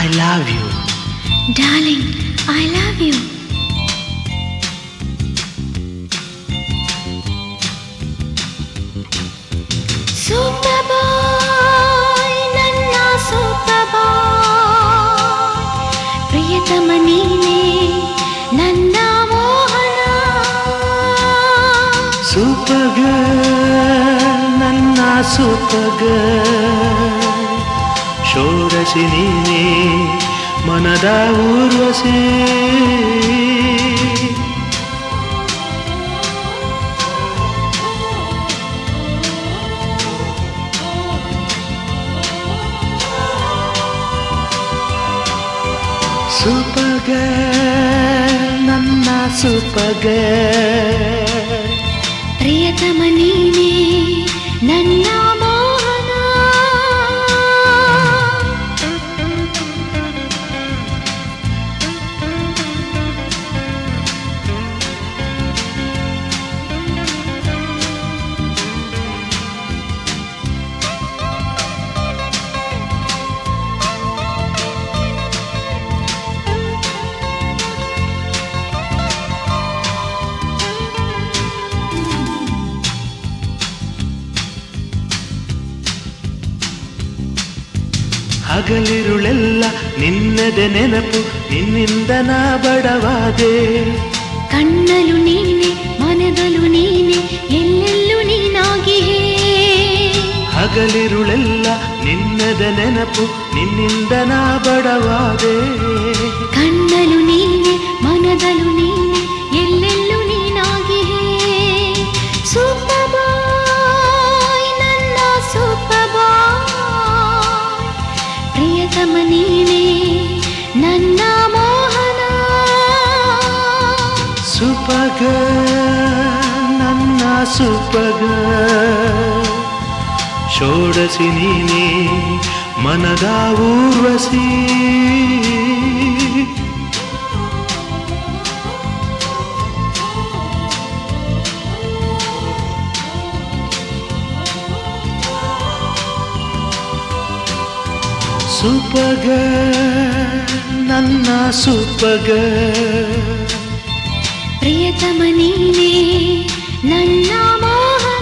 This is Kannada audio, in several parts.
I love you darling I love you super boy ನನ್ನ ಸೂಪರ್ ಬಾಯ್ ಪ್ರಿಯತಮ ನೀನೇ ನನ್ನ ಮೋಹನ ಸೂಪರ್ ಗರ್ಲ್ ನನ್ನ ಸೂಪರ್ ಗರ್ಲ್ ಷೋಡಶಿ ನೀನೇ ಮನದ ಊರ್ವಶಿ ಸೂಪರ್ ಗರ್ಲ್ ನನ್ನ ಸೂಪರ್ ಗರ್ಲ್ ಪ್ರಿಯತಮ ನೀನೇ ನನ್ನ ಮೋಹನ ಹಗಲಿರುಳೆಲ್ಲ ನಿನ್ನದೆ ನೆನಪು ನಿನ್ನಿಂದ ನಾ ಬಡವಾದೆ ಕಣ್ಣಲು ನೀನೆ ಮನದಲು ನೀನೆ ಎಲ್ಲೆಲ್ಲೂ ನೀನಾಗಿಯೇ ಹಗಲಿರುಳೆಲ್ಲ ನಿನ್ನದ ನೆನಪು ನಿನ್ನಿಂದ ನಾ ಬಡವಾದೆ ಕಣ್ಣಲು ನೀನೆ ಮನದಲು ನೀನೆ ಎಲ್ಲೆಲ್ಲೂ ನೀನಾಗಿಯೇ ಸೂಪರ್ ಬಾಯ್ ನನ್ನ ಸೂಪರ್ ಬಾಯ್ ಪ್ರಿಯತಮ ನೀನೆ ನನ್ನ ಮೋಹನ ಸುಪಗ ನನ್ನ ಸುಪಗ ಷೋಡಸಿ ನೀನೇ ಮನದ ಊರ್ವಶಿ ಸುಪಗ ನನ್ನ ಸುಪಗ ಪ್ರಿಯತಮ ನೀನೆ ನನ್ನ ಮೋಹನ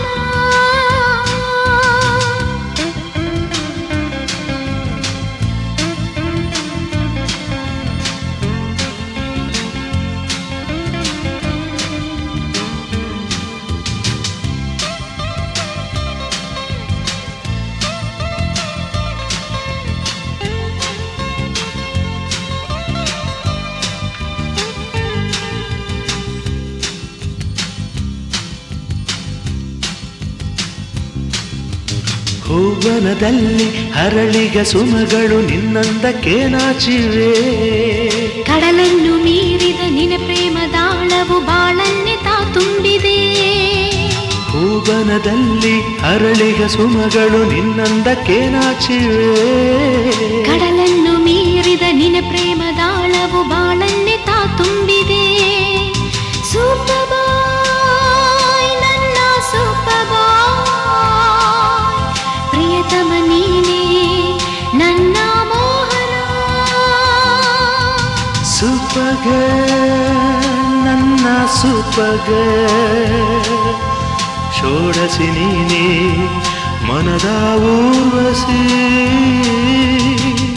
ಹೂವನದಲ್ಲಿ ಹರಳಿಗ ಸುಮಗಳು ನಿನ್ನಂದಕ್ಕೆ ನಾಚಿವೆ ಕಡಲನ್ನು ಮೀರಿದ ನಿನ ಪ್ರೇಮ ದಾಳವು ಬಾಳನ್ನೆ ತಾ ತುಂಬಿದೆ ಹೂವನದಲ್ಲಿ ಹರಳಿಗ ಸುಮಗಳು ನಿನ್ನಂದಕ್ಕೆ ನಾಚಿವೆ ಕಡಲನ್ನು ಮೀರಿದ ನಿನ ಪ್ರೇಮ ದಾಳವು ಬಾಳನ್ನೆ ತಾ ತುಂಬಿದೆ ಸೂಪರ್ ಬಾಯ್ ನನ್ನ ಸೂಪರ್ ಬಾಯ್ ಪ್ರಿಯತಮ ನೀನೇ ನನ್ನ ಮೋಹನ ಸುಪಗ ನನ್ನ ಸುಪಗ ಷೋಡಸಿ ನೀನೇ ಮನದ ಊರ್ವಶಿ